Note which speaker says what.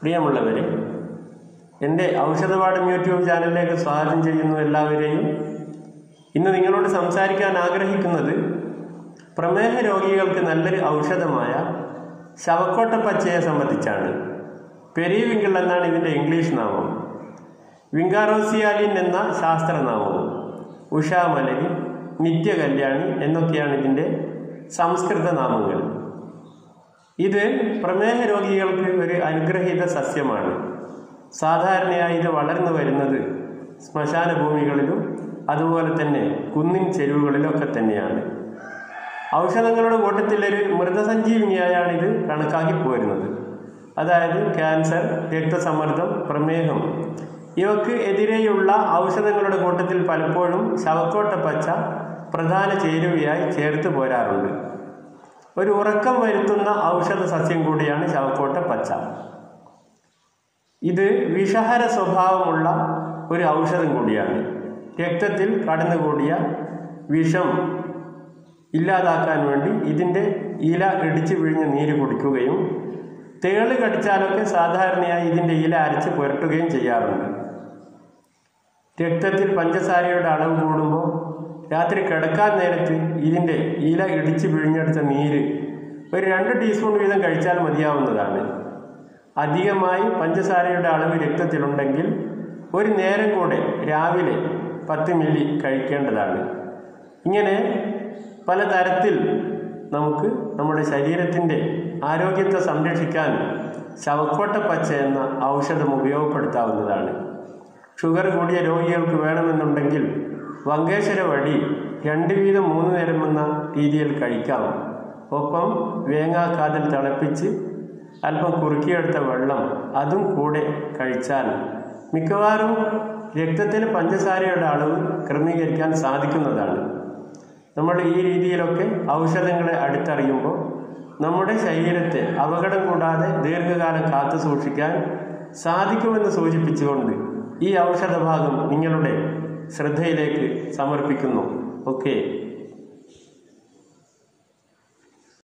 Speaker 1: പ്രിയമുള്ളവരെ എൻ്റെ ഔഷധപാഠം യൂട്യൂബ് ചാനലിലേക്ക് സ്വാഗതം ചെയ്യുന്നു എല്ലാവരെയും ഇന്ന് നിങ്ങളോട് സംസാരിക്കാൻ ആഗ്രഹിക്കുന്നത് പ്രമേഹ രോഗികൾക്ക് നല്ലൊരു ഔഷധമായ ശവക്കോട്ട പച്ചയെ സംബന്ധിച്ചാണ് പെരിവിങ്കിൾ എന്നാണ് ഇതിൻ്റെ ഇംഗ്ലീഷ് നാമം വിങ്കാറോസിയാലിൻ എന്ന ശാസ്ത്രനാമവും ഉഷാമലരി നിത്യകല്യാണി എന്നൊക്കെയാണ് ഇതിൻ്റെ സംസ്കൃത നാമങ്ങൾ ഇത് പ്രമേഹ രോഗികൾക്ക് ഒരു അനുഗ്രഹീത സസ്യമാണ് സാധാരണയായി ഇത് വളർന്നു വരുന്നത് ശ്മശാന ഭൂമികളിലും അതുപോലെ തന്നെ കുന്നിൻ ചെരുവുകളിലൊക്കെ തന്നെയാണ് ഔഷധങ്ങളുടെ കൂട്ടത്തിലൊരു മൃതസഞ്ജീവിനിയായാണ് ഇത് കണക്കാക്കി പോരുന്നത് അതായത് ക്യാൻസർ രക്തസമ്മർദ്ദം പ്രമേഹം ഇവക്ക് എതിരെയുള്ള ഔഷധങ്ങളുടെ കൂട്ടത്തിൽ പലപ്പോഴും ശവക്കോട്ട പച്ച പ്രധാന ചേരുവയായി ചേർത്ത് പോരാറുണ്ട് ഒരു ഉറക്കം വരുത്തുന്ന ഔഷധ സസ്യം കൂടിയാണ് ശവക്കോട്ട പച്ച ഇത് വിഷഹര സ്വഭാവമുള്ള ഒരു ഔഷധം കൂടിയാണ് രക്തത്തിൽ കടന്നുകൂടിയ വിഷം ഇല്ലാതാക്കാൻ വേണ്ടി ഇതിൻ്റെ ഇല ഇടിച്ചു പിഴിഞ്ഞ് നീര് കുടിക്കുകയും തേള് കടിച്ചാലൊക്കെ സാധാരണയായി ഇതിൻ്റെ ഇല അരച്ച് പുരട്ടുകയും ചെയ്യാറുണ്ട് രക്തത്തിൽ പഞ്ചസാരയുടെ അളവ് കൂടുമ്പോൾ രാത്രി കിടക്കാൻ നേരത്ത് ഇതിൻ്റെ ഇല ഇടിച്ച് പിഴിഞ്ഞെടുത്ത നീര് ഒരു രണ്ട് ടീസ്പൂൺ വീതം കഴിച്ചാൽ മതിയാവുന്നതാണ് അധികമായി പഞ്ചസാരയുടെ അളവ് രക്തത്തിലുണ്ടെങ്കിൽ ഒരു നേരം കൂടെ രാവിലെ പത്ത് മില്ലി കഴിക്കേണ്ടതാണ് ഇങ്ങനെ പലതരത്തിൽ നമുക്ക് നമ്മുടെ ശരീരത്തിൻ്റെ ആരോഗ്യത്തെ സംരക്ഷിക്കാൻ ശവക്കോട്ട പച്ച എന്ന ഔഷധം ഉപയോഗപ്പെടുത്താവുന്നതാണ് ഷുഗർ കൂടിയ രോഗികൾക്ക് വേണമെന്നുണ്ടെങ്കിൽ വങ്കേശ്വര വഴി രണ്ട് വീതം മൂന്ന് നേരം എന്ന രീതിയിൽ കഴിക്കാം ഒപ്പം വേങ്ങാക്കാതിൽ തിളപ്പിച്ച് അല്പം കുറുക്കിയെടുത്ത വെള്ളം അതും കൂടെ കഴിച്ചാൽ മിക്കവാറും രക്തത്തിൽ പഞ്ചസാരയുടെ അളവ് ക്രമീകരിക്കാൻ സാധിക്കുന്നതാണ് നമ്മൾ ഈ രീതിയിലൊക്കെ ഔഷധങ്ങളെ അടുത്തറിയുമ്പോൾ നമ്മുടെ ശരീരത്തെ അപകടം കൂടാതെ ദീർഘകാലം കാത്തു സൂക്ഷിക്കാൻ സാധിക്കുമെന്ന് സൂചിപ്പിച്ചുകൊണ്ട് ഈ ഔഷധഭാഗം നിങ്ങളുടെ ശ്രദ്ധയിലേക്ക് സമർപ്പിക്കുന്നു ഓക്കെ